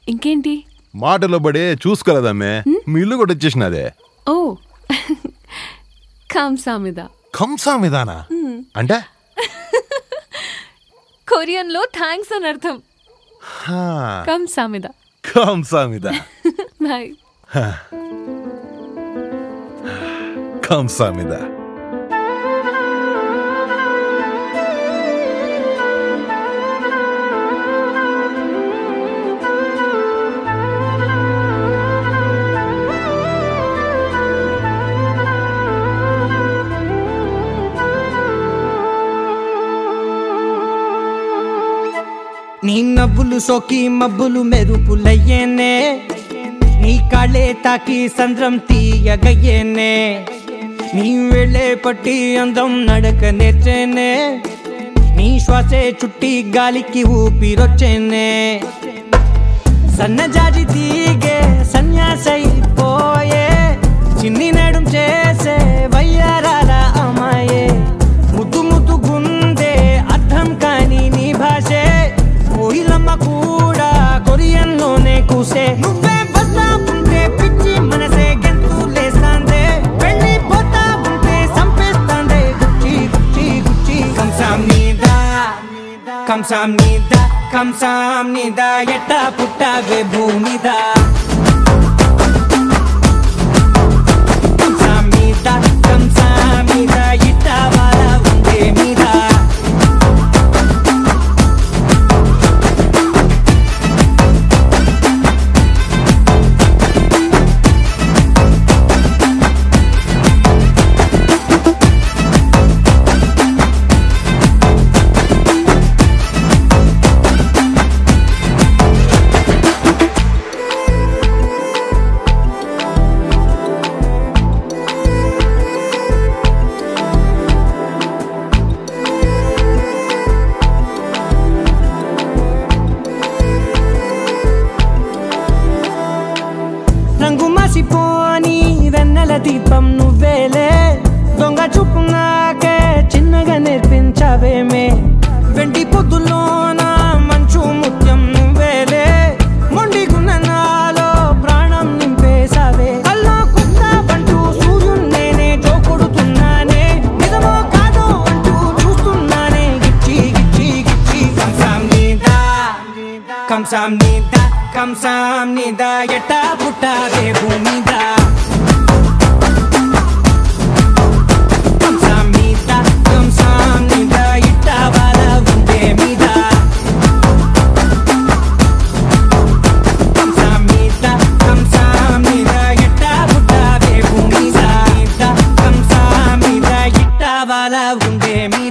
ఇంకేంటి మాటలో పడే చూసుకోలేదమ్మే మీ ఇల్లు కూడా వచ్చేసినదే ఓ కాంసామిద కంసా విధాన అంటే కొరియన్లో థ్యాంక్స్ అని అర్థం హా, కంసామిద కంసా మీద బాయ్ కంసా మీద నీ నవ్వులు సోకి మబ్బులు మెరుపులయ్యేనే నీ కాళ్ళే తాకి సంద్రం తీయగయ్యేనే నీ వెళ్ళే పట్టి అందం నడక నేర్చేనే నీ శ్వాసే చుట్టి గాలికి ఊపిరొచ్చేనే సన్నజాజి తీగే సన్యాసైపోయే చిన్ని నడుం చేసే వయ్యారాల అమ్మాయే ముద్దు ముద్దు గుందే అర్థం కాని నీ భాషే కోయిలమ్మ కూడా కొరియన్లోనే కూసే నువ్వే వస్తా ఉంటే పిచ్చి మనసే గెంతు లేస్తాందే వెళ్ళి పోతా ఉంటే సంపేస్తాందే గుచ్చి గుచ్చి గుచ్చి కంసాం నీదా కంసాం నీదా కంసాం నీదా ఎట్ట పుట్టావే భూమిదా కంసాం నీదా కంసాం నీదా ఇట్ట వాల ఉండే మీదా రంగు మసిపోని వెన్నెల దీపం నువ్వేలే దొంగ చూపు నాకే చిన్నగా నేర్పించవేమే వెండి పొద్దులోన మంచు ముత్యం నువ్వేలే మొండి గున్న నాలో ప్రాణం నింపేసావే కల్లో కొత్త పంటూ సూర్యుడు నేనే జోకొడుతున్నానే నిజమో కాదో అంటూ చూస్తున్నానే గిచ్చి గిచ్చి గిచ్చి కంసాం నీదా కంసాం నీదా కంసాం నీదా ఎట్ట పుట్టావే భూమిదా కంసాం నీదా కంసాం నీదా ఇట్ట వాల ఉండే మీదా కంసాం నీదా కంసాం నీదా ఎట్ట పుట్టావే భూమిదా కంసాం నీదా ఇట్ట వాల ఉండే మీదా